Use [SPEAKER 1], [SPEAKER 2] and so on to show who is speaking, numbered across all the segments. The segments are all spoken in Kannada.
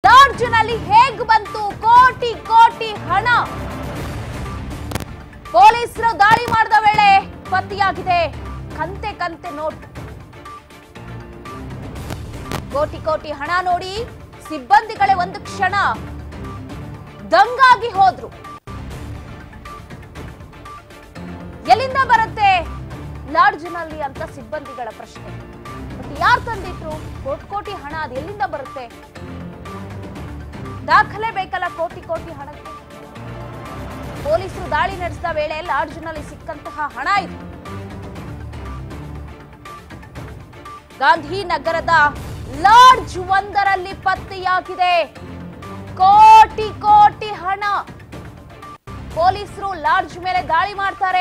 [SPEAKER 1] ಲಾಡ್ಜ್ನಲ್ಲಿ ಹೇಗ್ ಬಂತು ಕೋಟಿ ಕೋಟಿ ಹಣ ಪೊಲೀಸರು ದಾಳಿ ಮಾಡಿದ ವೇಳೆ ಪತ್ತೆಯಾಗಿದೆ ಕಂತೆ ಕಂತೆ ನೋಟ್ ಕೋಟಿ ಕೋಟಿ ಹಣ ನೋಡಿ ಸಿಬ್ಬಂದಿಗಳೇ ಒಂದು ಕ್ಷಣ ದಂಗಾಗಿ ಹೋದ್ರು ಎಲ್ಲಿಂದ ಬರುತ್ತೆ ಲಾಡ್ಜ್ನಲ್ಲಿ ಅಂತ ಸಿಬ್ಬಂದಿಗಳ ಪ್ರಶ್ನೆ ಬಟ್ ಯಾರು ತಂದಿಟ್ರು ಕೋಟಿ ಕೋಟಿ ಹಣ ಅದು ಎಲ್ಲಿಂದ ಬರುತ್ತೆ ದಾಖಲೆ ಬೇಕಲ್ಲ ಕೋಟಿ ಕೋಟಿ ಹಣಕ್ಕೆ ಪೊಲೀಸರು ದಾಳಿ ನಡೆಸಿದ ವೇಳೆ ಲಾಡ್ಜ್ನಲ್ಲಿ ಸಿಕ್ಕಂತಹ ಹಣ ಇದು ಗಾಂಧಿನಗರದ ಲಾಡ್ಜ್ ಒಂದರಲ್ಲಿ ಪತ್ತೆಯಾಗಿದೆ ಕೋಟಿ ಕೋಟಿ ಹಣ ಪೊಲೀಸರು ಲಾಡ್ಜ್ ಮೇಲೆ ದಾಳಿ ಮಾಡ್ತಾರೆ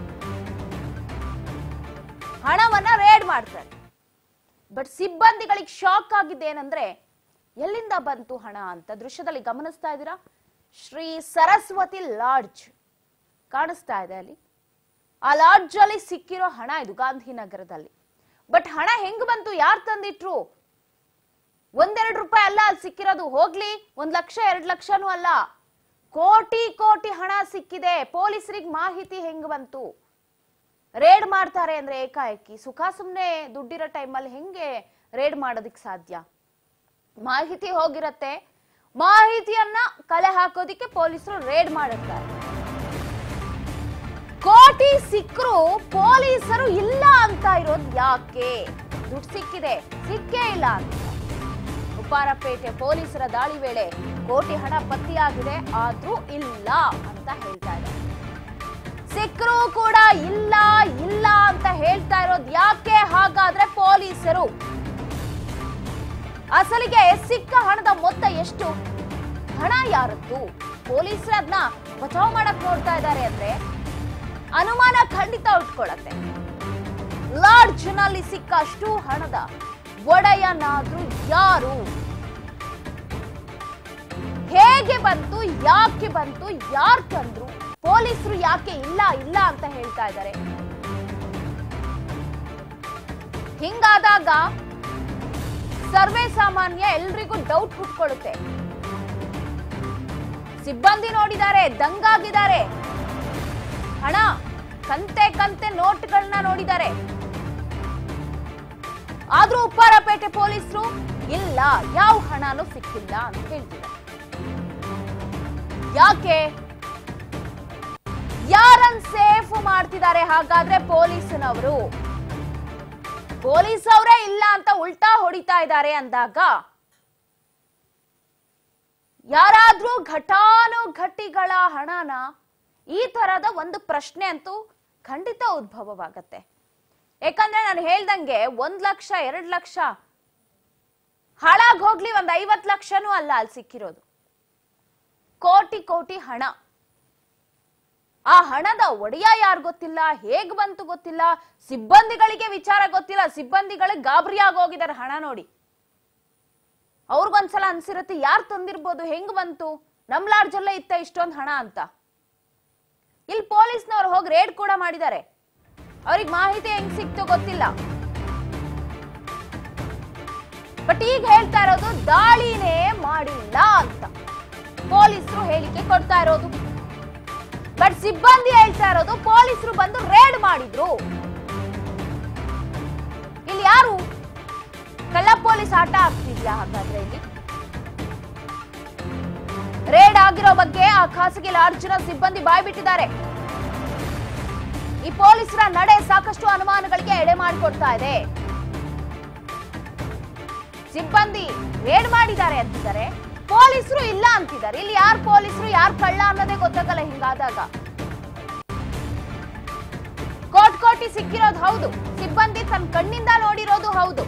[SPEAKER 1] ಹಣವನ್ನ ರೇಡ್ ಮಾಡ್ತಾರೆ ಬಟ್ ಸಿಬ್ಬಂದಿಗಳಿಗೆ ಶಾಕ್ ಆಗಿದ್ದು ಏನಂದ್ರೆ ಎಲ್ಲಿಂದ ಬಂತು ಹಣ ಅಂತ ದೃಶ್ಯದಲ್ಲಿ ಗಮನಿಸ್ತಾ ಇದ್ದೀರಾ ಶ್ರೀ ಸರಸ್ವತಿ ಲಾಡ್ಜ್ ಕಾಣಿಸ್ತಾ ಇದೆ ಅಲ್ಲಿ ಆ ಲಾಡ್ಜ್ ಅಲ್ಲಿ ಸಿಕ್ಕಿರೋ ಹಣ ಇದು ಗಾಂಧಿನಗರದಲ್ಲಿ ಬಟ್ ಹಣ ಹೆಂಗ್ ಬಂತು ಯಾರು ತಂದಿಟ್ರು ಒಂದೆರಡು ರೂಪಾಯಿ ಅಲ್ಲ ಅಲ್ಲಿ ಸಿಕ್ಕಿರೋದು ಹೋಗ್ಲಿ ಒಂದ್ ಲಕ್ಷ ಎರಡ್ ಲಕ್ಷನೂ ಅಲ್ಲ ಕೋಟಿ ಕೋಟಿ ಹಣ ಸಿಕ್ಕಿದೆ ಪೊಲೀಸರಿಗೆ ಮಾಹಿತಿ ಹೆಂಗ್ ಬಂತು ರೇಡ್ ಮಾಡ್ತಾರೆ ಅಂದ್ರೆ ಏಕಾಏಕಿ ಸುಖ ಸುಮ್ನೆ ದುಡ್ಡಿರೋ ಟೈಮಲ್ಲಿ ಹೆಂಗೆ ರೇಡ್ ಮಾಡೋದಿಕ್ ಸಾಧ್ಯ ಮಾಹಿತಿ ಹೋಗಿರತ್ತೆ ಮಾಹಿತಿಯನ್ನ ಕಲೆ ಹಾಕೋದಿಕ್ಕೆ ಪೊಲೀಸರು ರೇಡ್ ಮಾಡಿರ್ತಾರೆ ಕೋಟಿ ಸಿಕ್ಕರು ಪೊಲೀಸರು ಇಲ್ಲ ಅಂತ ಇರೋದು ಯಾಕೆ ದುಡ್ಡು ಸಿಕ್ಕಿದೆ ಸಿಕ್ಕೇ ಇಲ್ಲ ಅಂತ ಉಪ್ಪಾರಪೇಟೆ ಪೊಲೀಸರ ದಾಳಿ ವೇಳೆ ಕೋಟಿ ಹಣ ಪತ್ತೆಯಾಗಿದೆ ಆದ್ರೂ ಇಲ್ಲ ಅಂತ ಹೇಳ್ತಾ ಇದ್ದಾರೆ ಸಿಕ್ಕರೂ ಕೂಡ ಇಲ್ಲ ಇಲ್ಲ ಅಂತ ಹೇಳ್ತಾ ಇರೋದು ಯಾಕೆ ಹಾಗಾದ್ರೆ ಪೊಲೀಸರು ಅಸಲಿಗೆ ಸಿಕ್ಕ ಹಣದ ಮೊತ್ತ ಎಷ್ಟು ಹಣ ಯಾರದ್ದು ಪೊಲೀಸರು ಅದನ್ನ ಬಚಾವ್ ಮಾಡಕ್ ನೋಡ್ತಾ ಇದ್ದಾರೆ ಅಂದ್ರೆ ಅನುಮಾನ ಖಂಡಿತ ಉಟ್ಕೊಳತ್ತೆ ಲಾಡ್ಜ್ ನಲ್ಲಿ ಸಿಕ್ಕ ಅಷ್ಟು ಹಣದ ಒಡೆಯನಾದ್ರೂ ಯಾರು ಹೇಗೆ ಬಂತು ಯಾಕೆ ಬಂತು ಯಾರು ತಂದ್ರು ಪೊಲೀಸರು ಯಾಕೆ ಇಲ್ಲ ಇಲ್ಲ ಅಂತ ಹೇಳ್ತಾ ಇದ್ದಾರೆ ಹಿಂಗಾದಾಗ ಸರ್ವೇ ಸಾಮಾನ್ಯ ಎಲ್ರಿಗೂ ಡೌಟ್ ಹುಟ್ಕೊಳ್ಳುತ್ತೆ ಸಿಬ್ಬಂದಿ ನೋಡಿದ್ದಾರೆ ದಂಗಾಗಿದ್ದಾರೆ ಹಣ ಕಂತೆ ಕಂತೆ ನೋಟ್ಗಳನ್ನ ನೋಡಿದ್ದಾರೆ ಆದ್ರೂ ಉಪ್ಪಾರಪೇಟೆ ಪೊಲೀಸರು ಇಲ್ಲ ಯಾವ ಹಣನೂ ಸಿಕ್ಕಿಲ್ಲ ಅಂತ ಹೇಳ್ತಿದ್ದಾರೆ ಯಾಕೆ ಯಾರನ್ ಸೇಫ್ ಮಾಡ್ತಿದ್ದಾರೆ ಹಾಗಾದ್ರೆ ಪೊಲೀಸನವರು ಪೊಲೀಸ್ ಅವರೇ ಇಲ್ಲ ಅಂತ ಉಲ್ಟಾ ಹೊಡಿತಾ ಇದ್ದಾರೆ ಅಂದಾಗ ಯಾರಾದ್ರೂ ಘಟಾನುಘಟಿಗಳ ಹಣನ ಈ ತರದ ಒಂದು ಪ್ರಶ್ನೆ ಅಂತೂ ಖಂಡಿತ ಉದ್ಭವವಾಗತ್ತೆ ಯಾಕಂದ್ರೆ ನಾನು ಹೇಳ್ದಂಗೆ ಒಂದ್ ಲಕ್ಷ ಎರಡ್ ಲಕ್ಷ ಹಾಳಾಗ್ ಹೋಗ್ಲಿ ಒಂದ್ ಐವತ್ ಲಕ್ಷನೂ ಅಲ್ಲ ಅಲ್ಲಿ ಸಿಕ್ಕಿರೋದು ಕೋಟಿ ಕೋಟಿ ಹಣ ಆ ಹಣದ ಒಡೆಯ ಯಾರು ಗೊತ್ತಿಲ್ಲ ಹೇಗ್ ಬಂತು ಗೊತ್ತಿಲ್ಲ ಸಿಬ್ಬಂದಿಗಳಿಗೆ ವಿಚಾರ ಗೊತ್ತಿಲ್ಲ ಸಿಬ್ಬಂದಿಗಳಿಗೆ ಗಾಬರಿ ಆಗೋಗಿದ್ದಾರೆ ಹಣ ನೋಡಿ ಅವ್ರಿಗೊಂದ್ಸಲ ಅನ್ಸಿರತ್ತೆ ಯಾರು ತಂದಿರ್ಬೋದು ಹೆಂಗ್ ಬಂತು ನಮ್ ಲಾಡ್ಜಲ್ಲೇ ಇತ್ತ ಇಷ್ಟೊಂದು ಹಣ ಅಂತ ಇಲ್ಲಿ ಪೊಲೀಸ್ನವ್ರು ಹೋಗಿ ರೇಡ್ ಕೂಡ ಮಾಡಿದ್ದಾರೆ ಅವ್ರಿಗೆ ಮಾಹಿತಿ ಹೆಂಗ್ ಸಿಕ್ತು ಗೊತ್ತಿಲ್ಲ ಬಟ್ ಈಗ ಹೇಳ್ತಾ ಇರೋದು ದಾಳಿನೇ ಮಾಡಿಲ್ಲ ಅಂತ ಪೊಲೀಸರು ಹೇಳಿಕೆ ಕೊಡ್ತಾ ಇರೋದು ಬಟ್ ಸಿಬ್ಬಂದಿ ಹೇಳ್ತಾ ಇರೋದು ಪೊಲೀಸರು ಬಂದು ರೇಡ್ ಮಾಡಿದ್ರು ಇಲ್ಲಿ ಯಾರು ಕಳ್ಳ ಪೊಲೀಸ್ ಆಟ ಆಗ್ತಿದ್ಯಾ ಹಾಗಾದ್ರೆ ಇಲ್ಲಿ ರೇಡ್ ಆಗಿರೋ ಬಗ್ಗೆ ಆ ಖಾಸಗಿ ಲಾಡ್ಜ್ನ ಸಿಬ್ಬಂದಿ ಬಾಯ್ಬಿಟ್ಟಿದ್ದಾರೆ ಈ ಪೊಲೀಸರ ನಡೆ ಸಾಕಷ್ಟು ಅನುಮಾನಗಳಿಗೆ ಎಡೆ ಮಾಡಿಕೊಡ್ತಾ ಇದೆ ಸಿಬ್ಬಂದಿ ರೇಡ್ ಮಾಡಿದ್ದಾರೆ ಅಂತಿದ್ದಾರೆ ಪೊಲೀಸರು ಇಲ್ಲ ಅಂತಿದ್ದಾರೆ ಇಲ್ಲಿ ಯಾರು ಪೊಲೀಸರು ಯಾರು ಕಳ್ಳ ಅನ್ನೋದೇ ಗೊತ್ತಾಗಲ್ಲ ಹಿಂಗಾದಾಗ ಕೋಟ್ ಕೋಟಿ ಸಿಕ್ಕಿರೋದು ಹೌದು ಸಿಬ್ಬಂದಿ ತನ್ನ ಕಣ್ಣಿಂದ ನೋಡಿರೋದು ಹೌದು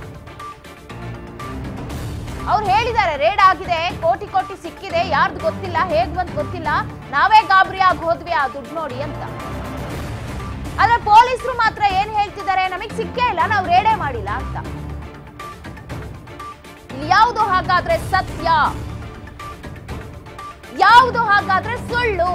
[SPEAKER 1] ಅವ್ರು ಹೇಳಿದ್ದಾರೆ ರೇಡ್ ಆಗಿದೆ ಕೋಟಿ ಕೋಟಿ ಸಿಕ್ಕಿದೆ ಯಾರ್ದು ಗೊತ್ತಿಲ್ಲ ಹೇಗ್ ಬಂತ್ ಗೊತ್ತಿಲ್ಲ ನಾವೇ ಗಾಬರಿ ಆಗಿ ಹೋದ್ವಿ ಆ ದುಡ್ಡು ನೋಡಿ ಅಂತ ಆದ್ರೆ ಪೊಲೀಸರು ಮಾತ್ರ ಏನ್ ಹೇಳ್ತಿದ್ದಾರೆ ನಮಗ್ ಸಿಕ್ಕೇ ಇಲ್ಲ ನಾವು ರೇಡೇ ಮಾಡಿಲ್ಲ ಅಂತ ಇಲ್ಲಿ ಯಾವುದು ಹಾಗಾದ್ರೆ ಸತ್ಯ ಯಾವುದು ಹಾಗಾದ್ರೆ ಸುಳ್ಳು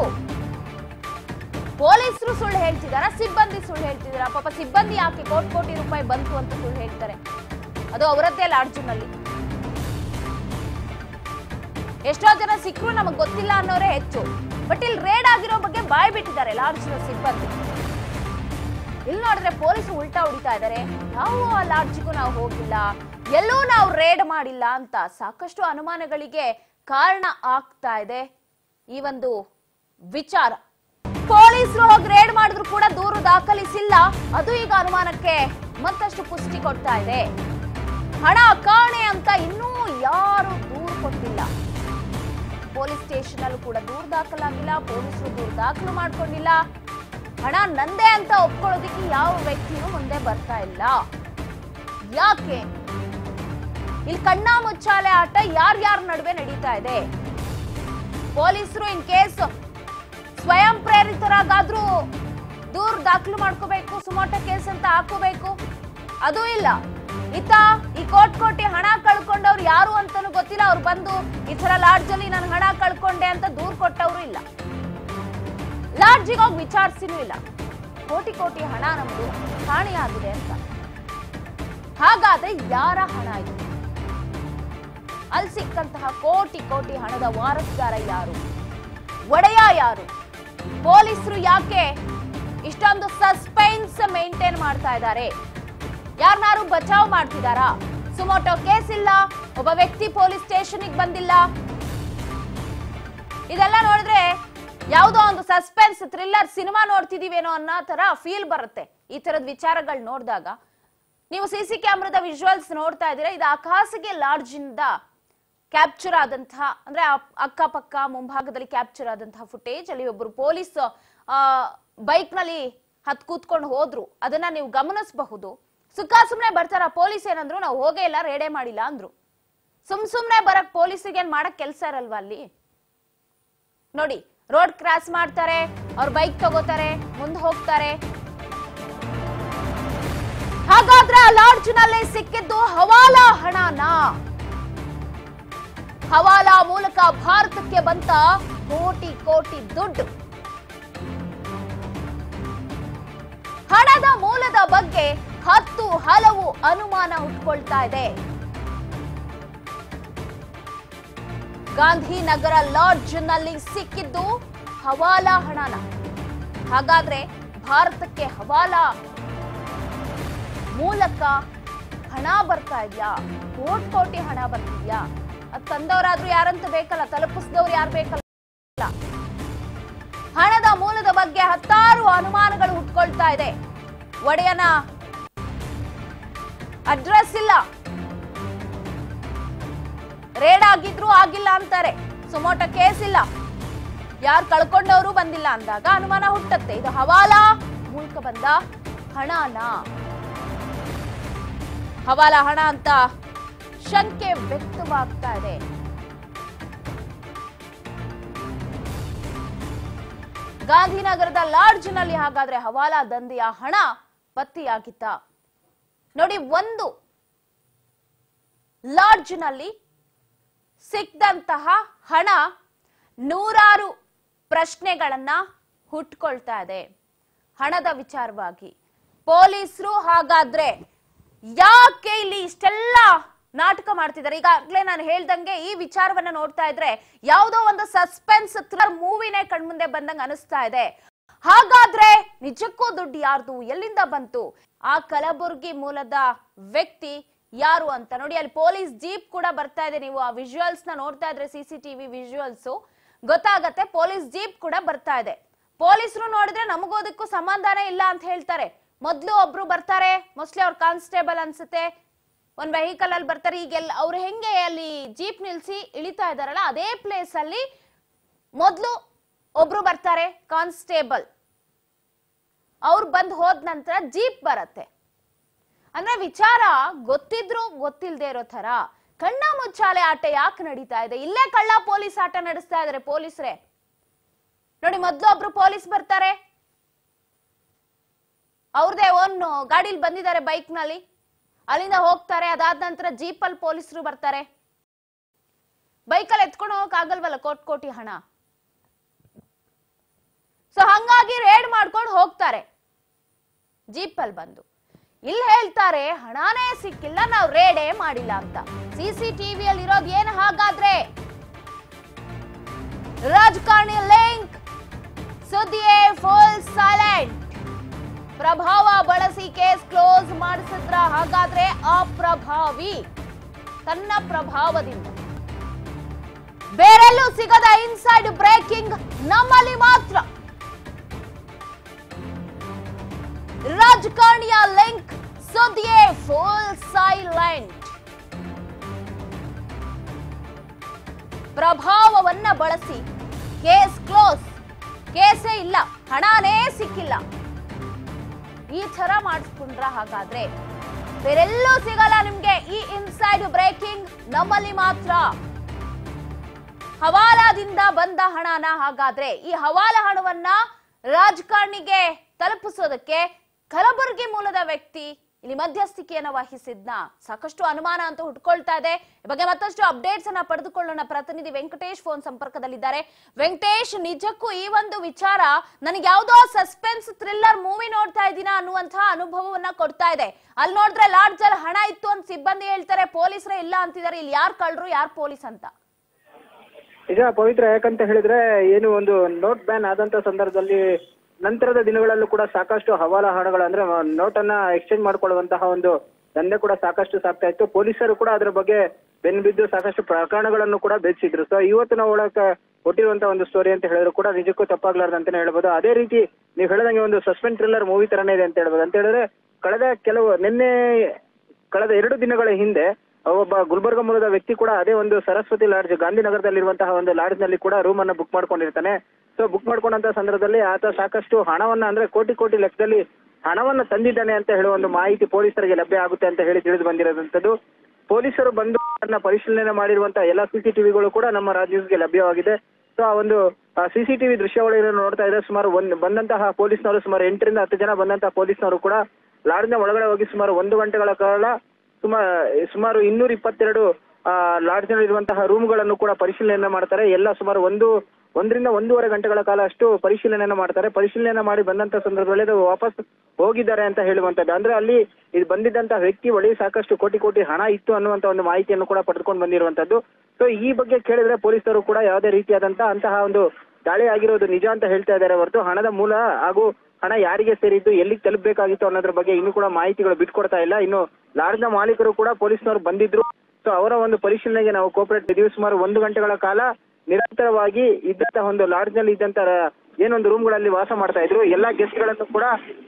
[SPEAKER 1] ಪೊಲೀಸರು ಸುಳ್ಳು ಹೇಳ್ತಿದಾರ ಸಿಬ್ಬಂದಿ ಸುಳ್ಳು ಹೇಳ್ತಿದಾರ ಪಾಪ ಸಿಬ್ಬಂದಿ ಯಾಕೆ ಕೋಟಿ ಕೋಟಿ ರೂಪಾಯಿ ಬಂತು ಅಂತ ಸುಳ್ಳು ಹೇಳ್ತಾರೆ ಅದು ಅವರದ್ದೇ ಲಾಡ್ಜಿನಲ್ಲಿ ಎಷ್ಟೋ ಜನ ಸಿಕ್ಕರು ನಮಗ್ ಗೊತ್ತಿಲ್ಲ ಅನ್ನೋರೇ ಹೆಚ್ಚು ಬಟ್ ಇಲ್ಲಿ ರೇಡ್ ಆಗಿರೋ ಬಗ್ಗೆ ಬಾಯ್ ಬಿಟ್ಟಿದ್ದಾರೆ ಲಾಡ್ಜ್ ಸಿಬ್ಬಂದಿ ಇಲ್ಲಿ ನೋಡಿದ್ರೆ ಪೊಲೀಸರು ಉಲ್ಟಾ ಹೊಡಿತಾ ಇದ್ದಾರೆ ನಾವು ಆ ಲಾಡ್ಜ್ಗೂ ನಾವು ಹೋಗಿಲ್ಲ ಎಲ್ಲೂ ನಾವು ರೇಡ್ ಮಾಡಿಲ್ಲ ಅಂತ ಸಾಕಷ್ಟು ಅನುಮಾನಗಳಿಗೆ ಕಾರಣ ಆಗ್ತಾ ಇದೆ ಈ ಒಂದು ವಿಚಾರ ಪೊಲೀಸರು ಹೋಗಿ ರೇಡ್ ಮಾಡಿದ್ರು ಕೂಡ ದೂರು ದಾಖಲಿಸಿಲ್ಲ ಅದು ಈಗ ಅನುಮಾನಕ್ಕೆ ಮತ್ತಷ್ಟು ಪುಷ್ಟಿ ಕೊಡ್ತಾ ಇದೆ ಹಣ ಕಾಣೆ ಅಂತ ಇನ್ನೂ ಯಾರು ದೂರು ಕೊಟ್ಟಿಲ್ಲ ಪೊಲೀಸ್ ಸ್ಟೇಷನ್ ಅಲ್ಲೂ ಕೂಡ ದೂರು ದಾಖಲಾಗಿಲ್ಲ ಪೊಲೀಸರು ದೂರು ದಾಖಲು ಮಾಡ್ಕೊಂಡಿಲ್ಲ ಹಣ ನಂದೇ ಅಂತ ಒಪ್ಕೊಳ್ಳೋದಿಕ್ಕೆ ಯಾವ ವ್ಯಕ್ತಿಯೂ ಮುಂದೆ ಬರ್ತಾ ಇಲ್ಲ ಯಾಕೆ ಇಲ್ಲಿ ಕಣ್ಣ ಮುಚ್ಚಾಲೆ ಆಟ ಯಾರ್ಯಾರ ನಡುವೆ ನಡೀತಾ ಇದೆ ಪೊಲೀಸರು ಇನ್ ಕೇಸ್ ಸ್ವಯಂ ಪ್ರೇರಿತರಾಗಾದ್ರೂ ದೂರು ದಾಖಲು ಮಾಡ್ಕೋಬೇಕು ಸುಮೋಟ ಕೇಸ್ ಅಂತ ಹಾಕೋಬೇಕು ಅದು ಇಲ್ಲ ಇತ್ತ ಈ ಕೋಟ್ ಕೋಟಿ ಹಣ ಕಳ್ಕೊಂಡವ್ರು ಯಾರು ಅಂತಾನು ಗೊತ್ತಿಲ್ಲ ಅವ್ರು ಬಂದು ಈ ತರ ಲಾಡ್ಜ್ ಅಲ್ಲಿ ನಾನು ಹಣ ಕಳ್ಕೊಂಡೆ ಅಂತ ದೂರ್ ಕೊಟ್ಟವ್ರು ಇಲ್ಲ ಲಾಡ್ಜಿಗೆ ಹೋಗಿ ವಿಚಾರಿಸಿನೂ ಇಲ್ಲ ಕೋಟಿ ಕೋಟಿ ಹಣ ನಮ್ದು ಕಾಣೆಯಾಗಿದೆ ಅಂತ ಹಾಗಾದ್ರೆ ಯಾರ ಹಣ ಇದು ಅಲ್ಲಿ ಸಿಕ್ಕಂತಹ ಕೋಟಿ ಕೋಟಿ ಹಣದ ವಾರಸ್ದಾರ ಯಾರು ಒಡೆಯ ಯಾರು ಪೊಲೀಸರು ಯಾಕೆ ಇಷ್ಟೊಂದು ಸಸ್ಪೆನ್ಸ್ ಮೇಂಟೈನ್ ಮಾಡ್ತಾ ಇದ್ದಾರೆ ಯಾರನ್ನಾರು ಬಚಾವ್ ಮಾಡ್ತಿದಾರಾ ಸುಮೋಟೋ ಕೇಸ್ ಇಲ್ಲ ಒಬ್ಬ ವ್ಯಕ್ತಿ ಪೊಲೀಸ್ ಸ್ಟೇಷನ್ಗೆ ಬಂದಿಲ್ಲ ಇದೆಲ್ಲ ನೋಡಿದ್ರೆ ಯಾವುದೋ ಒಂದು ಸಸ್ಪೆನ್ಸ್ ಥ್ರಿಲ್ಲರ್ ಸಿನಿಮಾ ನೋಡ್ತಿದೀವೇನೋ ಅನ್ನೋ ತರ ಫೀಲ್ ಬರುತ್ತೆ ಈ ತರದ ವಿಚಾರಗಳು ನೋಡಿದಾಗ ನೀವು ಸಿ ಸಿ ಕ್ಯಾಮ್ರಾದ ವಿಜುವಲ್ಸ್ ನೋಡ್ತಾ ಇದ್ದೀರಾ ಇದು ಖಾಸಗಿ ಲಾಡ್ಜ್ ಇಂದ ಕ್ಯಾಪ್ಚರ್ ಆದಂತಹ ಅಂದ್ರೆ ಆ ಅಕ್ಕಪಕ್ಕ ಮುಂಭಾಗದಲ್ಲಿ ಕ್ಯಾಪ್ಚರ್ ಆದಂತಹ ಫುಟೇಜ್ ಅಲ್ಲಿ ಒಬ್ಬರು ಪೊಲೀಸ್ ಬೈಕ್ ನಲ್ಲಿ ಹತ್ ಕೂತ್ಕೊಂಡು ಹೋದ್ರು ಅದನ್ನ ನೀವು ಗಮನಿಸಬಹುದು ಸುಖ ಸುಮ್ನೆ ಬರ್ತಾರ ಪೊಲೀಸ್ ಏನಂದ್ರು ನಾವು ಹೋಗೇ ಇಲ್ಲ ರೇಡೇ ಮಾಡಿಲ್ಲ ಅಂದ್ರು ಸುಮ್ ಸುಮ್ನೆ ಬರಕ್ ಪೊಲೀಸಿಗೆ ಏನ್ ಮಾಡಕ್ ಕೆಲ್ಸ ಇರಲ್ವಾ ಅಲ್ಲಿ ನೋಡಿ ರೋಡ್ ಕ್ರಾಸ್ ಮಾಡ್ತಾರೆ ಅವ್ರ ಬೈಕ್ ತಗೋತಾರೆ ಮುಂದೆ ಹೋಗ್ತಾರೆ ಹಾಗಾದ್ರೆ ಆ ಲಾಡ್ಜ್ ನಲ್ಲಿ ಸಿಕ್ಕಿದ್ದು ಹವಾಲಾ ಹಣನ ಹವಾಲಾ ಮೂಲಕ ಭಾರತಕ್ಕೆ ಬಂತ ಕೋಟಿ ಕೋಟಿ ದುಡ್ಡು ಹಣದ ಮೂಲದ ಬಗ್ಗೆ ಹತ್ತು ಹಲವು ಅನುಮಾನ ಹುಟ್ಕೊಳ್ತಾ ಇದೆ ಗಾಂಧಿನಗರ ಲಾಡ್ಜ್ ನಲ್ಲಿ ಸಿಕ್ಕಿದ್ದು ಹವಾಲಾ ಹಣನ ಹಾಗಾದ್ರೆ ಭಾರತಕ್ಕೆ ಹವಾಲಾ ಮೂಲಕ ಹಣ ಬರ್ತಾ ಇದೆಯಾ ಕೋಟಿ ಕೋಟಿ ಹಣ ಬರ್ತಿದ್ಯಾ ಅದ್ ತಂದವರಾದ್ರೂ ಯಾರಂತ ಬೇಕಲ್ಲ ತಲುಪಿಸಿದವ್ರು ಯಾರು ಬೇಕಲ್ಲ ಹಣದ ಮೂಲದ ಬಗ್ಗೆ ಹತ್ತಾರು ಅನುಮಾನಗಳು ಹುಟ್ಕೊಳ್ತಾ ಇದೆ ಒಡೆಯನ ಅಡ್ರೆಸ್ ಇಲ್ಲ ರೇಡ್ ಆಗಿದ್ರು ಆಗಿಲ್ಲ ಅಂತಾರೆ ಸುಮೋಟ ಕೇಸ್ ಇಲ್ಲ ಯಾರು ಕಳ್ಕೊಂಡವರು ಬಂದಿಲ್ಲ ಅಂದಾಗ ಅನುಮಾನ ಹುಟ್ಟತ್ತೆ ಇದು ಹವಾಲಾ ಮೂಲಕ ಬಂದ ಹಣನ ಹವಾಲಾ ಹಣ ಅಂತ ಶಂಕೆ ವ್ಯಕ್ತವಾಗ್ತಾ ಇದೆ ಗಾಂಧಿನಗರದ ಲಾಡ್ಜ್ ನಲ್ಲಿ ಹಾಗಾದ್ರೆ ಹವಾಲಾ ದಂಧೆಯ ಹಣ ಪತ್ತೆಯಾಗಿತ್ತ ನೋಡಿ ಒಂದು ಲಾಡ್ಜ್ ನಲ್ಲಿ ಸಿಕ್ದಂತಹ ಹಣ ನೂರಾರು ಪ್ರಶ್ನೆಗಳನ್ನ ಹುಟ್ಕೊಳ್ತಾ ಇದೆ ಹಣದ ವಿಚಾರವಾಗಿ ಪೊಲೀಸರು ಹಾಗಾದ್ರೆ ಯಾಕೆ ಇಲ್ಲಿ ಇಷ್ಟೆಲ್ಲ ನಾಟಕ ಮಾಡ್ತಿದ್ದಾರೆ ಈಗಾಗ್ಲೇ ನಾನು ಹೇಳ್ದಂಗೆ ಈ ವಿಚಾರವನ್ನ ನೋಡ್ತಾ ಇದ್ರೆ ಯಾವುದೋ ಒಂದು ಸಸ್ಪೆನ್ಸ್ ಥ್ರಿಲ್ಲರ್ ಮೂವಿನೇ ಕಣ್ಮುಂದೆ ಬಂದಂಗ ಅನಿಸ್ತಾ ಇದೆ ಹಾಗಾದ್ರೆ ನಿಜಕ್ಕೂ ದುಡ್ಡು ಯಾರ್ದು ಎಲ್ಲಿಂದ ಬಂತು ಆ ಕಲಬುರ್ಗಿ ಮೂಲದ ವ್ಯಕ್ತಿ ಯಾರು ಅಂತ ನೋಡಿ ಅಲ್ಲಿ ಪೊಲೀಸ್ ಜೀಪ್ ಕೂಡ ಬರ್ತಾ ಇದೆ ನೀವು ಆ ವಿಜುವಲ್ಸ್ ನ ನೋಡ್ತಾ ಇದ್ರೆ ಸಿಸಿಟಿವಿ ವಿಜುವಲ್ಸ್ ಗೊತ್ತಾಗತ್ತೆ ಪೊಲೀಸ್ ಜೀಪ್ ಕೂಡ ಬರ್ತಾ ಇದೆ ಪೊಲೀಸರು ನೋಡಿದ್ರೆ ನಮಗೋದಕ್ಕೂ ಸಂಬಂಧನೇ ಇಲ್ಲ ಅಂತ ಹೇಳ್ತಾರೆ ಮೊದ್ಲು ಒಬ್ರು ಬರ್ತಾರೆ ಮೋಸ್ಟ್ಲಿ ಅವ್ರ ಕಾನ್ಸ್ಟೇಬಲ್ ಅನ್ಸುತ್ತೆ ಒಂದ್ ವೆಹಿಕಲ್ ಅಲ್ಲಿ ಬರ್ತಾರೆ ಈಗೆಲ್ಲ ಅವ್ರು ಹೆಂಗೆ ಅಲ್ಲಿ ಜೀಪ್ ನಿಲ್ಸಿ ಇಳಿತಾ ಇದಾರಲ್ಲ ಅದೇ ಪ್ಲೇಸ್ ಅಲ್ಲಿ ಮೊದ್ಲು ಒಬ್ರು ಬರ್ತಾರೆ ಕಾನ್ಸ್ಟೇಬಲ್ ಅವ್ರು ಬಂದ್ ಹೋದ ನಂತರ ಜೀಪ್ ಬರತ್ತೆ ಅಂದ್ರೆ ವಿಚಾರ ಗೊತ್ತಿದ್ರು ಗೊತ್ತಿಲ್ದೇ ಇರೋ ತರ ಕಣ್ಣ ಮುಚ್ಚಾಲೆ ಆಟ ಯಾಕೆ ನಡೀತಾ ಇದೆ ಇಲ್ಲೇ ಕಳ್ಳ ಪೊಲೀಸ್ ಆಟ ನಡೆಸ್ತಾ ಇದಾರೆ ಪೊಲೀಸರೇ ನೋಡಿ ಮೊದ್ಲು ಒಬ್ರು ಪೊಲೀಸ್ ಬರ್ತಾರೆ ಅವ್ರದೇ ಓನ್ ಗಾಡಿಲಿ ಬಂದಿದ್ದಾರೆ ಬೈಕ್ ನಲ್ಲಿ ಅಲ್ಲಿಂದ ಹೋಗ್ತಾರೆ ಅದಾದ ನಂತರ ಜೀಪ್ ಅಲ್ಲಿ ಪೊಲೀಸರು ಬರ್ತಾರೆ ಬೈಕಲ್ಲಿ ಎತ್ಕೊಂಡು ಹೋಗಕ್ ಆಗಲ್ವಲ್ಲ ಕೋಟಿ ಕೋಟಿ ಹಣ ಸೊ ಹಂಗಾಗಿ ರೇಡ್ ಮಾಡ್ಕೊಂಡು ಹೋಗ್ತಾರೆ ಜೀಪ್ ಅಲ್ಲಿ ಬಂದು ಇಲ್ಲಿ ಹೇಳ್ತಾರೆ ಹಣನೇ ಸಿಕ್ಕಿಲ್ಲ ನಾವು ರೇಡೇ ಮಾಡಿಲ್ಲ ಅಂತ ಸಿ ಸಿ ಟಿವಿಯಲ್ಲಿ ಇರೋದು ಏನು ಹಾಗಾದ್ರೆ ರಾಜಕಾರಣಿ ಲಿಂಕ್ ಸುದ್ದಿಯೇ ಫುಲ್ ಸೈಲೆಂಟ್ ಪ್ರಭಾವ ಬಳಸಿ ಕೇಸ್ ಕ್ಲೋಸ್ ಮಾಡಿಸಿದ್ರ ಹಾಗಾದ್ರೆ ಅಪ್ರಭಾವಿ ತನ್ನ ಪ್ರಭಾವದಿಂದ ಬೇರೆಲ್ಲೂ ಸಿಗದ ಇನ್ಸೈಡ್ ಬ್ರೇಕಿಂಗ್ ನಮ್ಮಲ್ಲಿ ಮಾತ್ರ ರಾಜಕಾರಣಿಯ ಲಿಂಕ್ ಸುದ್ದಿಯೇ ಫುಲ್ ಸೈಲೆಂಟ್ ಪ್ರಭಾವವನ್ನ ಬಳಸಿ ಕೇಸ್ ಕ್ಲೋಸ್ ಕೇಸೇ ಇಲ್ಲ ಹಣನೇ ಸಿಕ್ಕಿಲ್ಲ ಈ ತರ ಮಾಡಿಸ್ಕೊಂಡ್ರ ಹಾಗಾದ್ರೆ ಬೇರೆಲ್ಲೂ ಸಿಗಲ್ಲ ನಿಮ್ಗೆ ಈ ಇನ್ಸೈಡ್ ಬ್ರೇಕಿಂಗ್ ನಮ್ಮಲ್ಲಿ ಮಾತ್ರ ಹವಾಲಾದಿಂದ ಬಂದ ಹಣನ ಹಾಗಾದ್ರೆ ಈ ಹವಾಲ ಹಣವನ್ನ ರಾಜಕಾರಣಿಗೆ ತಲುಪಿಸೋದಕ್ಕೆ ಕಲಬುರಗಿ ಮೂಲದ ವ್ಯಕ್ತಿ ಇಲ್ಲಿ ಮಧ್ಯಸ್ಥಿಕೆಯನ್ನ ವಹಿಸಿದ್ನ ಸಾಕಷ್ಟು ಅನುಮಾನ ಅಂತೂ ಹುಟ್ಕೊಳ್ತಾ ಇದೆ ಈ ಬಗ್ಗೆ ಮತ್ತಷ್ಟು ಅಪ್ಡೇಟ್ಸ್ ಅನ್ನ ಪಡೆದುಕೊಳ್ಳೋಣ ಪ್ರತಿನಿಧಿ ವೆಂಕಟೇಶ್ ಫೋನ್ ಸಂಪರ್ಕದಲ್ಲಿದ್ದಾರೆ ವೆಂಕಟೇಶ್ ನಿಜಕ್ಕೂ ಈ ಒಂದು ವಿಚಾರ ನನಗೆ ಯಾವುದೋ ಸಸ್ಪೆನ್ಸ್ ಥ್ರಿಲ್ಲರ್ ಮೂವಿ ನೋಡ್ತಾ ಇದ್ದೀನ ಅನ್ನುವಂತಹ ಅನುಭವವನ್ನ ಕೊಡ್ತಾ ಇದೆ ಅಲ್ಲಿ ನೋಡಿದ್ರೆ ಲಾಡ್ಜ್ ಅಲ್ಲಿ ಹಣ ಇತ್ತು ಅಂತ ಸಿಬ್ಬಂದಿ ಹೇಳ್ತಾರೆ ಪೊಲೀಸರೇ ಇಲ್ಲ ಅಂತಿದ್ದಾರೆ ಇಲ್ಲಿ ಯಾರು ಕಳ್ರು ಯಾರು ಪೊಲೀಸ್ ಅಂತ
[SPEAKER 2] ನಿಜ ಪವಿತ್ರ ಯಾಕಂತ ಹೇಳಿದ್ರೆ ಏನು ಒಂದು ನೋಟ್ ಬ್ಯಾನ್ ಆದಂತ ಸಂದರ್ಭದಲ್ಲಿ ನಂತರದ ದಿನಗಳಲ್ಲೂ ಕೂಡ ಸಾಕಷ್ಟು ಹವಾಲ ಹಣಗಳು ಅಂದ್ರೆ ನೋಟ್ ಅನ್ನ ಎಕ್ಸ್ಚೇಂಜ್ ಮಾಡ್ಕೊಳ್ಳುವಂತಹ ಒಂದು ದಂಧೆ ಕೂಡ ಸಾಕಷ್ಟು ಸಾಕ್ತಾ ಇತ್ತು ಪೊಲೀಸರು ಕೂಡ ಅದರ ಬಗ್ಗೆ ಬೆನ್ನು ಬಿದ್ದು ಸಾಕಷ್ಟು ಪ್ರಕರಣಗಳನ್ನು ಕೂಡ ಬೆಳೆಸಿದ್ರು ಸೊ ಇವತ್ತು ನಾವು ಒಳಕ ಕೊಟ್ಟಿರುವಂತ ಒಂದು ಸ್ಟೋರಿ ಅಂತ ಹೇಳಿದ್ರು ಕೂಡ ನಿಜಕ್ಕೂ ತಪ್ಪಾಗ್ಲಾರ್ದು ಅಂತಾನೆ ಹೇಳ್ಬೋದು ಅದೇ ರೀತಿ ನೀವು ಹೇಳಿದಂಗೆ ಒಂದು ಸಸ್ಪೆಂಡ್ ಥ್ರಿಲ್ಲರ್ ಮೂವಿ ತರನೇ ಇದೆ ಅಂತ ಹೇಳ್ಬೋದು ಅಂತ ಹೇಳಿದ್ರೆ ಕಳೆದ ಕೆಲವು ನಿನ್ನೆ ಕಳೆದ ಎರಡು ದಿನಗಳ ಹಿಂದೆ ಒಬ್ಬ ಗುಲ್ಬರ್ಗ ಮೂಲದ ವ್ಯಕ್ತಿ ಕೂಡ ಅದೇ ಒಂದು ಸರಸ್ವತಿ ಲಾಡ್ಜ್ ಗಾಂಧಿನಗರದಲ್ಲಿರುವಂತಹ ಒಂದು ಲಾಡ್ಜ್ ನಲ್ಲಿ ಕೂಡ ರೂಮ್ ಅನ್ನ ಬುಕ್ ಮಾಡ್ಕೊಂಡಿರ್ತಾನೆ ಸೊ ಬುಕ್ ಮಾಡ್ಕೊಂಡಂತ ಸಂದರ್ಭದಲ್ಲಿ ಆತ ಸಾಕಷ್ಟು ಹಣವನ್ನ ಅಂದ್ರೆ ಕೋಟಿ ಕೋಟಿ ಲೆಕ್ಕದಲ್ಲಿ ಹಣವನ್ನ ತಂದಿದ್ದಾನೆ ಅಂತ ಹೇಳುವ ಒಂದು ಮಾಹಿತಿ ಪೊಲೀಸರಿಗೆ ಲಭ್ಯ ಆಗುತ್ತೆ ಅಂತ ಹೇಳಿ ತಿಳಿದು ಬಂದಿರೋದಂಥದ್ದು ಪೊಲೀಸರು ಬಂದು ಅದನ್ನ ಪರಿಶೀಲನೆ ಮಾಡಿರುವಂತಹ ಎಲ್ಲ ಸಿಸಿಟಿವಿಗಳು ಕೂಡ ನಮ್ಮ ರಾಜ್ಯಕ್ಕೆ ಲಭ್ಯವಾಗಿದೆ ಸೊ ಆ ಒಂದು ಸಿಸಿಟಿವಿ ದೃಶ್ಯಾವಳಿಯನ್ನು ನೋಡ್ತಾ ಇದ್ರೆ ಸುಮಾರು ಒಂದ್ ಬಂದಂತಹ ಪೊಲೀಸ್ನವರು ಸುಮಾರು ಎಂಟರಿಂದ ಹತ್ತು ಜನ ಬಂದಂತಹ ಪೊಲೀಸ್ನವರು ಕೂಡ ಲಾಡ್ಜ್ನ ಒಳಗಡೆ ಹೋಗಿ ಸುಮಾರು ಒಂದು ಗಂಟೆಗಳ ಕಾಲ ಸುಮಾರು ಸುಮಾರು ಇನ್ನೂರ ಇಪ್ಪತ್ತೆರಡು ಲಾಡ್ಜ್ನಲ್ಲಿರುವಂತಹ ರೂಮ್ಗಳನ್ನು ಕೂಡ ಪರಿಶೀಲನೆಯನ್ನ ಮಾಡ್ತಾರೆ ಎಲ್ಲ ಸುಮಾರು ಒಂದು ಒಂದರಿಂದ ಒಂದೂವರೆ ಗಂಟೆಗಳ ಕಾಲ ಅಷ್ಟು ಪರಿಶೀಲನೆಯನ್ನ ಮಾಡ್ತಾರೆ ಪರಿಶೀಲನೆ ಮಾಡಿ ಬಂದಂತ ಸಂದರ್ಭದಲ್ಲಿ ಅದು ವಾಪಸ್ ಹೋಗಿದ್ದಾರೆ ಅಂತ ಹೇಳುವಂತದ್ದು ಅಂದ್ರೆ ಅಲ್ಲಿ ಇದು ಬಂದಿದ್ದಂತಹ ವ್ಯಕ್ತಿ ಬಳಿ ಸಾಕಷ್ಟು ಕೋಟಿ ಕೋಟಿ ಹಣ ಇತ್ತು ಅನ್ನುವಂತ ಒಂದು ಮಾಹಿತಿಯನ್ನು ಕೂಡ ಪಡೆದುಕೊಂಡು ಬಂದಿರುವಂತದ್ದು ಸೊ ಈ ಬಗ್ಗೆ ಕೇಳಿದ್ರೆ ಪೊಲೀಸರು ಕೂಡ ಯಾವುದೇ ರೀತಿಯಾದಂತಹ ಅಂತಹ ಒಂದು ದಾಳಿ ಆಗಿರೋದು ನಿಜ ಅಂತ ಹೇಳ್ತಾ ಇದ್ದಾರೆ ಹೊರತು ಹಣದ ಮೂಲ ಹಾಗೂ ಹಣ ಯಾರಿಗೆ ಸೇರಿದ್ದು ಎಲ್ಲಿಗೆ ತಲುಪಬೇಕಾಗಿತ್ತು ಅನ್ನೋದ್ರ ಬಗ್ಗೆ ಇನ್ನೂ ಕೂಡ ಮಾಹಿತಿಗಳು ಬಿಟ್ಕೊಡ್ತಾ ಇಲ್ಲ ಇನ್ನು ಲಾಡ್ಜ್ನ ಮಾಲೀಕರು ಕೂಡ ಪೊಲೀಸ್ನವರು ಬಂದಿದ್ರು ಸೊ ಅವರ ಒಂದು ಪರಿಶೀಲನೆಗೆ ನಾವು ಕೋಪರೇಟ್ ಇದ್ದೀವಿ ಸುಮಾರು ಒಂದು ಗಂಟೆಗಳ ಕಾಲ ನಿರಂತರವಾಗಿ ಇದ್ದಂತಹ ಒಂದು ಲಾಡ್ಜ್ ನಲ್ಲಿ ಇದ್ದಂತ ಏನೊಂದು ರೂಮ್ಗಳಲ್ಲಿ ವಾಸ ಮಾಡ್ತಾ ಇದ್ರು ಎಲ್ಲಾ ಗೆಸ್ಟ್ ಗಳನ್ನು ಕೂಡ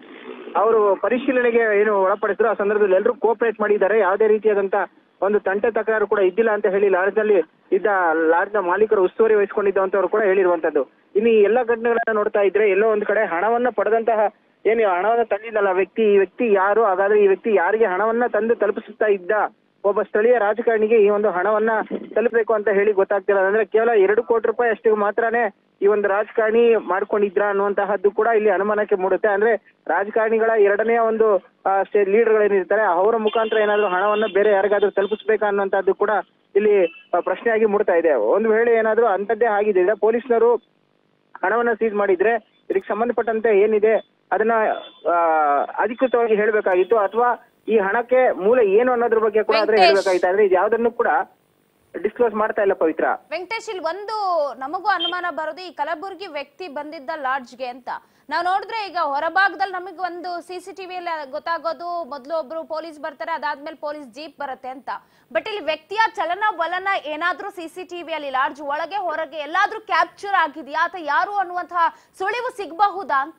[SPEAKER 2] ಅವರು ಪರಿಶೀಲನೆಗೆ ಏನು ಒಳಪಡಿಸಿದ್ರು ಆ ಸಂದರ್ಭದಲ್ಲಿ ಎಲ್ಲರೂ ಕೋಪರೇಟ್ ಮಾಡಿದ್ದಾರೆ ಯಾವುದೇ ರೀತಿಯಾದಂತ ಒಂದು ತಂಟೆ ತಕರಾರು ಕೂಡ ಇದ್ದಿಲ್ಲ ಅಂತ ಹೇಳಿ ಲಾಡ್ಜ್ ನಲ್ಲಿ ಇದ್ದ ಲಾಡ್ಜ್ನ ಮಾಲೀಕರು ಉಸ್ತುವಾರಿ ವಹಿಸಿಕೊಂಡಿದ್ದಂತವ್ರು ಕೂಡ ಹೇಳಿರುವಂತದ್ದು ಇನ್ನು ಈ ಎಲ್ಲ ಘಟನೆಗಳನ್ನ ನೋಡ್ತಾ ಇದ್ರೆ ಎಲ್ಲೋ ಒಂದ್ ಕಡೆ ಹಣವನ್ನ ಪಡೆದಂತಹ ಏನು ಹಣವನ್ನ ತಂದಿದ್ದಲ್ಲ ವ್ಯಕ್ತಿ ಈ ವ್ಯಕ್ತಿ ಯಾರು ಹಾಗಾದ್ರೆ ಈ ವ್ಯಕ್ತಿ ಯಾರಿಗೆ ಹಣವನ್ನ ತಂದು ತಲುಪಿಸುತ್ತಾ ಇದ್ದ ಒಬ್ಬ ಸ್ಥಳೀಯ ರಾಜಕಾರಣಿಗೆ ಈ ಒಂದು ಹಣವನ್ನ ತಲುಪಬೇಕು ಅಂತ ಹೇಳಿ ಗೊತ್ತಾಗ್ತಿಲ್ಲ ಅಂದ್ರೆ ಕೇವಲ ಎರಡು ಕೋಟಿ ರೂಪಾಯಿ ಅಷ್ಟಿಗೆ ಮಾತ್ರನೇ ಈ ಒಂದು ರಾಜಕಾರಣಿ ಮಾಡ್ಕೊಂಡಿದ್ರ ಅನ್ನುವಂತಹದ್ದು ಕೂಡ ಇಲ್ಲಿ ಅನುಮಾನಕ್ಕೆ ಮೂಡುತ್ತೆ ಅಂದ್ರೆ ರಾಜಕಾರಣಿಗಳ ಎರಡನೆಯ ಒಂದು ಲೀಡರ್ಗಳೇನಿರ್ತಾರೆ ಅವರ ಮುಖಾಂತರ ಏನಾದ್ರು ಹಣವನ್ನ ಬೇರೆ ಯಾರಿಗಾದ್ರೂ ತಲುಪಿಸ್ಬೇಕಾ ಅನ್ನುವಂತಹದ್ದು ಕೂಡ ಇಲ್ಲಿ ಆ, ಪ್ರಶ್ನೆಯಾಗಿ ಮೂಡ್ತಾ ಇದೆ ಒಂದು ವೇಳೆ ಏನಾದ್ರೂ ಅಂತದ್ದೇ ಆಗಿದ್ರೆ ಪೊಲೀಸರು ಹಣವನ್ನ ಸೀಸ್ ಮಾಡಿದ್ರೆ ಇದಕ್ಕೆ ಸಂಬಂಧಪಟ್ಟಂತೆ ಏನಿದೆ ಅದನ್ನ ಆ, ಅಧಿಕೃತವಾಗಿ ಹೇಳ್ಬೇಕಾಗಿತ್ತು ಅಥವಾ ಈ ಹಣಕ್ಕೆ ಮೂಲ ಏನು ಅನ್ನೋದ್ರ ಬಗ್ಗೆ ಕೂಡ ಆದ್ರೆ
[SPEAKER 1] ವೆಂಕಟೇಶ್.
[SPEAKER 2] ಹೇಳ್ಬೇಕಾಗಿತ್ತು ಆದ್ರೆ ಇದು ಯಾವ್ದನ್ನು ಕೂಡ ಡಿಸ್ಕ್ಲೋಸ್ ಮಾಡ್ತಾ ಇಲ್ಲ ಪವಿತ್ರ
[SPEAKER 1] ವೆಂಕಟೇಶ್ ಇಲ್ಲಿ ಒಂದು ನಮಗೂ ಅನುಮಾನ ಬರೋದು ಈ ಕಲಬುರ್ಗಿ ವ್ಯಕ್ತಿ ಬಂದಿದ್ದ ಲಾಡ್ಜ್ಗೆ ಅಂತ ನಾವು ನೋಡಿದ್ರೆ ಈಗ ಹೊರಭಾಗದಲ್ಲಿ ನಮಗೆ ಒಂದು ಸಿ ಸಿ ಟಿವಿಯಲ್ಲಿ ಗೊತ್ತಾಗೋದು ಮೊದಲು ಒಬ್ರು ಪೊಲೀಸ್ ಬರ್ತಾರೆ ಅದಾದ್ಮೇಲೆ ಪೊಲೀಸ್ ಜೀಪ್ ಬರುತ್ತೆ ಅಂತ ಬಟ್ ಇಲ್ಲಿ ವ್ಯಕ್ತಿಯ ಚಲನ ವಲನ ಏನಾದ್ರೂ ಸಿ ಸಿ ಟಿವಿಯಲ್ಲಿ ಲಾಡ್ಜ್ ಒಳಗೆ ಹೊರಗೆ ಎಲ್ಲಾದ್ರೂ ಕ್ಯಾಪ್ಚರ್ ಆಗಿದೆಯಾ ಅಥವಾ ಯಾರು ಅನ್ನುವಂತಹ ಸುಳಿವು ಸಿಗಬಹುದಾ ಅಂತ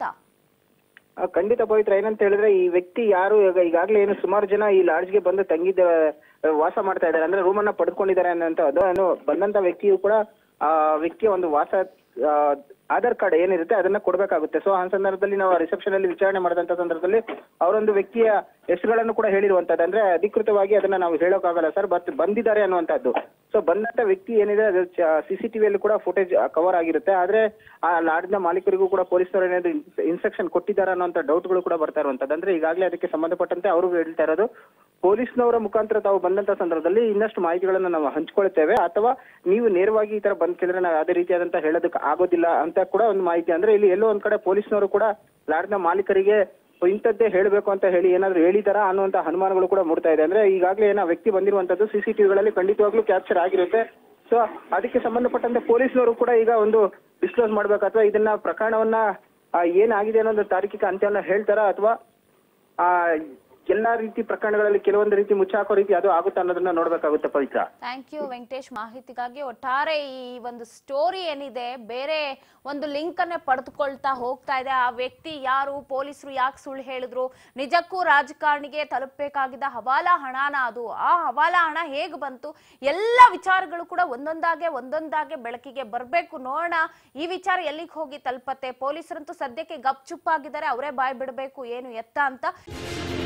[SPEAKER 2] ಆ, ಖಂಡಿತ ಪವಿತ್ರ ಏನಂತ ಹೇಳಿದ್ರೆ ಈ ವ್ಯಕ್ತಿ ಯಾರು ಈಗ ಈಗಾಗಲೇ ಏನು ಸುಮಾರು ಜನ ಈ ಲಾಡ್ಜ್ಗೆ ಬಂದು ತಂಗಿದ್ದ ಆ, ವಾಸ ಮಾಡ್ತಾ ಇದ್ದಾರೆ ಅಂದ್ರೆ ರೂಮ್ ಅನ್ನ ಪಡೆದುಕೊಂಡಿದ್ದಾರೆ ಅನ್ನೋಂತ ಅದು ಏನು ಬಂದಂತ ವ್ಯಕ್ತಿಯು ಕೂಡ ಆ ವ್ಯಕ್ತಿಯ ಒಂದು ವಾಸ ಆ, ಆಧಾರ್ ಕಾರ್ಡ್ ಏನಿರುತ್ತೆ ಅದನ್ನ ಕೊಡ್ಬೇಕಾಗುತ್ತೆ ಸೊ ಆ ಸಂದರ್ಭದಲ್ಲಿ ನಾವು ರಿಸೆಪ್ಷನ್ ಅಲ್ಲಿ ವಿಚಾರಣೆ ಮಾಡಿದಂತ ಸಂದರ್ಭದಲ್ಲಿ ಅವರೊಂದು ವ್ಯಕ್ತಿಯ ಹೆಸರುಗಳನ್ನು ಕೂಡ ಹೇಳಿರುವಂತದ್ದು ಅಂದ್ರೆ ಅಧಿಕೃತವಾಗಿ ಅದನ್ನ ನಾವು ಹೇಳೋಕ್ಕಾಗಲ್ಲ ಸರ್ ಬಟ್ ಬಂದಿದ್ದಾರೆ ಅನ್ನುವಂಥದ್ದು ಸೊ ಬಂದಂತ ವ್ಯಕ್ತಿ ಏನಿದೆ ಅದು ಸಿಸಿಟಿವಿಯಲ್ಲಿ ಕೂಡ ಫುಟೇಜ್ ಕವರ್ ಆಗಿರುತ್ತೆ ಆದ್ರೆ ಆ ಲಾಡ್ಜ್ನ ಮಾಲೀಕರಿಗೂ ಕೂಡ ಪೊಲೀಸರು ಏನಾದ್ರು ಇನ್ಸ್ಟ್ರಕ್ಷನ್ ಕೊಟ್ಟಿದ್ದಾರೆ ಅನ್ನೋಂಥ ಡೌಟ್ಗಳು ಕೂಡ ಬರ್ತಾ ಇರುವಂತದ್ದು ಅಂದ್ರೆ ಈಗಾಗಲೇ ಅದಕ್ಕೆ ಸಂಬಂಧಪಟ್ಟಂತೆ ಅವರು ಹೇಳ್ತಾ ಇರೋದು ಪೊಲೀಸ್ನವರ ಮುಖಾಂತರ ತಾವು ಬಂದಂತ ಸಂದರ್ಭದಲ್ಲಿ ಇನ್ನಷ್ಟು ಮಾಹಿತಿಗಳನ್ನ ನಾವು ಹಂಚ್ಕೊಳ್ತೇವೆ ಅಥವಾ ನೀವು ನೇರವಾಗಿ ಈ ತರ ಬಂದ್ ಕೇಳಿದ್ರೆ ನಾವು ಯಾವುದೇ ರೀತಿಯಾದಂತ ಹೇಳೋದಕ್ಕೆ ಆಗೋದಿಲ್ಲ ಅಂತ ಕೂಡ ಒಂದು ಮಾಹಿತಿ ಅಂದ್ರೆ ಇಲ್ಲಿ ಎಲ್ಲೋ ಒಂದ್ ಕಡೆ ಪೊಲೀಸ್ನವರು ಕೂಡ ಲಾಡ್ಜ್ನ ಮಾಲೀಕರಿಗೆ ಇಂಥದ್ದೇ ಹೇಳಬೇಕು ಅಂತ ಹೇಳಿ ಏನಾದ್ರು ಹೇಳಿದಾರಾ ಅನ್ನುವಂತ ಅನುಮಾನಗಳು ಕೂಡ ಮೂಡ್ತಾ ಇದೆ ಅಂದ್ರೆ ಈಗಾಗಲೇ ಏನೋ ವ್ಯಕ್ತಿ ಬಂದಿರುವಂತದ್ದು ಸಿಸಿಟಿವಿಗಳಲ್ಲಿ ಖಂಡಿತವಾಗ್ಲೂ ಕ್ಯಾಪ್ಚರ್ ಆಗಿರುತ್ತೆ ಸೊ ಸೊ ಅದಕ್ಕೆ ಸಂಬಂಧಪಟ್ಟಂತೆ ಪೊಲೀಸ್ನವರು ಕೂಡ ಈಗ ಒಂದು ಡಿಸ್ಕ್ಲೋಸ್ ಮಾಡ್ಬೇಕು ಅಥವಾ ಇದನ್ನ ಪ್ರಕರಣವನ್ನ ಆ, ಏನಾಗಿದೆ ಅನ್ನೋದು ತಾರೀಕಿಕ ಅಂತ್ಯವನ್ನ ಹೇಳ್ತಾರಾ ಅಥವಾ ಆ ಎಲ್ಲಾ ರೀತಿ ಪ್ರಕರಣಗಳಲ್ಲಿ ಕೆಲವೊಂದು ರೀತಿ ಮುಚ್ಚಾಕೋ ರೀತಿ ಅದು ಆಗುತ್ತಾ ಅನ್ನೋದನ್ನ ನೋಡ್ಬೇಕಾಗುತ್ತೆ ಪವಿತ್ರ
[SPEAKER 1] ಥ್ಯಾಂಕ್ ಯು ವೆಂಕಟೇಶ್ ಮಾಹಿತಿಗಾಗಿ ಒಟ್ಟಾರೆ ಈ ಒಂದು ಸ್ಟೋರಿ ಏನಿದೆ ಬೇರೆ ಒಂದು ಲಿಂಕ್ ಅನ್ನೇ ಪಡೆದುಕೊಳ್ತಾ ಹೋಗ್ತಾ ಇದೆ ಆ ವ್ಯಕ್ತಿ ಯಾರು ಪೊಲೀಸರು ಯಾಕೆ ಸುಳ್ಳು ಹೇಳಿದ್ರು ನಿಜಕ್ಕೂ ರಾಜಕಾರಣಿಗೆ ತಲುಪಬೇಕಾಗಿದ್ದ ಹವಾಲಾ ಹಣನ ಅದು ಆ ಹವಾಲಾ ಹಣ ಹೇಗೆ ಬಂತು ಎಲ್ಲ ವಿಚಾರಗಳು ಕೂಡ ಒಂದೊಂದಾಗೆ ಒಂದೊಂದಾಗೆ ಬೆಳಕಿಗೆ ಬರಬೇಕು ನೋಡೋಣ ಈ ವಿಚಾರ ಎಲ್ಲಿಗೆ ಹೋಗಿ ತಲುಪತ್ತೆ ಪೊಲೀಸರಂತೂ ಸದ್ಯಕ್ಕೆ ಗಪ್ ಚುಪ್ಪಾಗಿದ್ದಾರೆ ಅವರೇ ಬಾಯ್ ಬಿಡಬೇಕು ಏನು ಎತ್ತ ಅಂತ